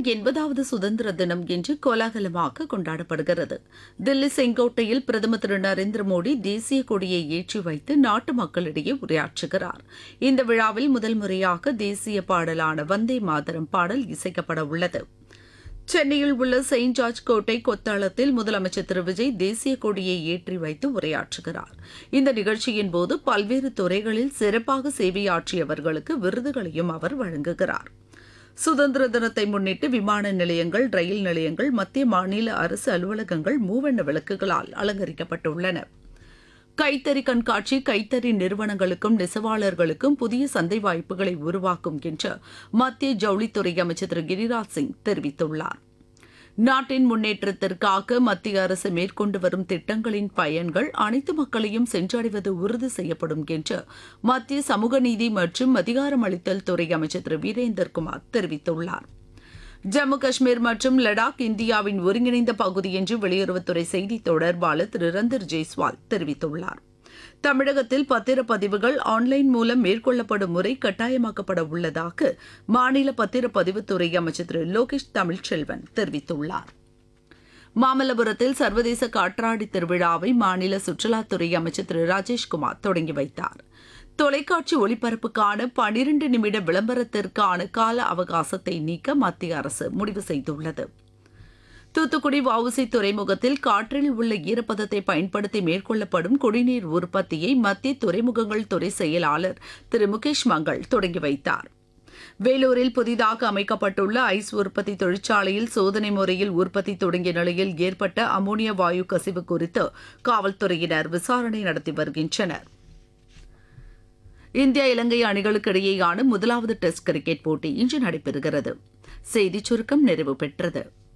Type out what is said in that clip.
எண்பதாவது சுதந்திர தினம் இன்று கோலாகலமாக கொண்டாடப்படுகிறது தில்லி செங்கோட்டையில் பிரதமர் திரு நரேந்திர மோடி தேசிய கொடியை ஏற்றி வைத்து நாட்டு மக்களிடையே உரையாற்றுகிறார் இந்த விழாவில் முதல் முறையாக தேசிய பாடலான வந்தே மாதரம் பாடல் இசைக்கப்பட உள்ளது சென்னையில் உள்ள செயின்ட் ஜார்ஜ் கோட்டை கொத்தளத்தில் முதலமைச்சர் திரு விஜய் தேசிய கொடியை ஏற்றி வைத்து உரையாற்றுகிறார் இந்த நிகழ்ச்சியின் போது பல்வேறு துறைகளில் சிறப்பாக சேவையாற்றியவர்களுக்கு விருதுகளையும் அவர் வழங்குகிறார் சுதந்திர தினத்தை முன்னிட்டு விமான நிலையங்கள் ரயில் நிலையங்கள் மத்திய மாநில அரசு அலுவலகங்கள் மூவண்ண விளக்குகளால் அலங்கரிக்கப்பட்டுள்ளன கைத்தறி கண்காட்சி கைத்தறி நிறுவனங்களுக்கும் நெசவாளர்களுக்கும் புதிய சந்தை வாய்ப்புகளை உருவாக்கும் என்று மத்திய ஜவுளித்துறை அமைச்சர் திரு கிரிராஜ் சிங் தெரிவித்துள்ளார் நாட்டின் முன்னேற்றத்திற்காக மத்திய அரசு மேற்கொண்டு வரும் திட்டங்களின் பயன்கள் அனைத்து மக்களையும் சென்றடைவது உறுதி செய்யப்படும் என்று மத்திய சமூக நீதி மற்றும் அதிகாரமளித்தல் துறை அமைச்சர் திரு வீரேந்தர் குமார் தெரிவித்துள்ளார் ஜம்மு காஷ்மீர் மற்றும் லடாக் இந்தியாவின் ஒருங்கிணைந்த பகுதி என்று வெளியுறவுத்துறை செய்தி தொடர்பாளர் திரு ரந்தர் ஜெய்ஸ்வால் தெரிவித்துள்ளார் தமிழகத்தில் பத்திரப்பதிவுகள் ஆன்லைன் மூலம் மேற்கொள்ளப்படும் முறை கட்டாயமாக்கப்பட உள்ளதாக மாநில பத்திரப்பதிவுத்துறை அமைச்சர் திரு லோகேஷ் தமிழ்ச்செல்வன் தெரிவித்துள்ளார் மாமல்லபுரத்தில் சர்வதேச காற்றாடி திருவிழாவை மாநில சுற்றுலாத்துறை அமைச்சர் திரு ராஜேஷ்குமார் தொடங்கி வைத்தார் தொலைக்காட்சி ஒளிபரப்புக்கான பனிரண்டு நிமிட விளம்பரத்திற்கான கால அவகாசத்தை நீக்க மத்திய அரசு முடிவு செய்துள்ளது தூத்துக்குடி வவுசி துறைமுகத்தில் காற்றில் உள்ள ஈரப்பதத்தை பயன்படுத்தி மேற்கொள்ளப்படும் குடிநீர் உற்பத்தியை மத்திய துறைமுகங்கள் துறை செயலாளர் திரு முகேஷ் மங்கள் தொடங்கி வைத்தார் வேலூரில் புதிதாக அமைக்கப்பட்டுள்ள ஐஸ் உற்பத்தி தொழிற்சாலையில் சோதனை முறையில் உற்பத்தி தொடங்கிய நிலையில் ஏற்பட்ட அமோனியா வாயு கசிவு குறித்து காவல்துறையினர் விசாரணை நடத்தி வருகின்றனர் இந்தியா இலங்கை அணிகளுக்கு இடையேயான முதலாவது டெஸ்ட் கிரிக்கெட் போட்டி இன்று நடைபெறுகிறது செய்திச் சுருக்கம் நிறைவு பெற்றது